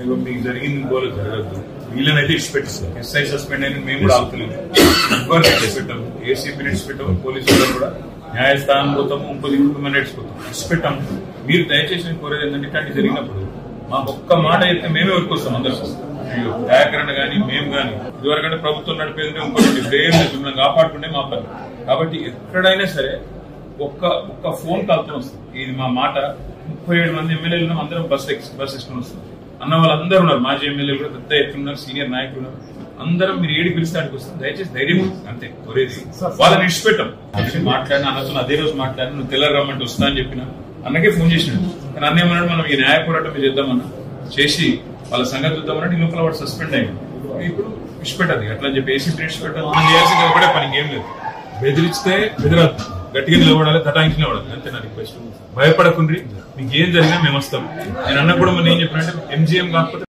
ఇగో మీకు జరిగింది ఇంకోలో జరగద్దు వీళ్ళనైతే ఇచ్చి పెట్టిస్తాం ఎస్ఐ సస్పెండ్ అయిన మేము కూడా ఆగుతలేము ఎవరిని ఇచ్చి పెట్టాము ఏసీపీని ఇచ్చి పెట్టాము పోలీసు వాళ్ళు కూడా న్యాయస్థానం పోతాము ఇంకో ఇంకొక ఇచ్చి పోతాం ఇచ్చి పెట్టాము మీరు దయచేసి నేను కోరేది ఏంటంటే ఇట్లాంటి జరిగినప్పుడు మా ఒక్క మాట అయితే మేమే వరకొస్తాం అందరం అయ్యో దయాకరణ కానీ మేము కానీ ఇదివరకంటే ప్రభుత్వం నడిపేది ఇంకోటి ఇప్పుడు ఏం లేదు మిమ్మల్ని కాపాడుకుంటే మా పని కాబట్టి ఎక్కడైనా సరే ఒక్క ఒక్క ఫోన్ కాల్తో వస్తుంది ఇది మా మాట ముప్పై ఏడు మంది ఎమ్మెల్యేలు అందరం బస్ ఎక్కి బస్ ఎక్కించుకుని వస్తాం అన్న వాళ్ళందరూ ఉన్నారు మాజీ ఎమ్మెల్యేలు కూడా పెద్ద ఎత్తున ఉన్నారు సీనియర్ నాయకులు ఉన్నారు అందరం మీరు ఏడి పిలిస్తే అక్కడికి వస్తాం దయచేసి ధైర్యం ఉంటుంది. అంతే కొరేది వాళ్ళని ఇచ్చిపెట్టాం అసలు మాట్లాడిన అన్నతో అదే రోజు మాట్లాడిన నువ్వు తెల్లారి రమ్మంటే వస్తా అని చెప్పిన అన్నకే ఫోన్ చేసినాడు కానీ అన్న ఏమన్నాడు మనం ఈ న్యాయ పోరాటం మీద చేద్దామన్నా చేసి వాళ్ళ సంగతి చూద్దామన్నా ఈ లోపల వాడు సస్పెండ్ అయ్యింది ఇప్పుడు ఇచ్చిపెట్టదు అట్లా అని చెప్పి ఏసీ ఇచ్చిపెట్టాలి మనం చేయాల్సింది ఒకటే పని ఇంకేం లేదు బెదిరిస్తే బెదిరద్దు గట్టిగా నిలబడాలి తటాయించి నిలబడాలి అంతే నా రిక్వెస్ట్ భయపడకుండ్రి మీకు ఏం జరిగినా మేము వస్తాం నేను అన్న కూడా మనం ఏం చెప్పినట్టే ఎంజిఎం కాకపోతే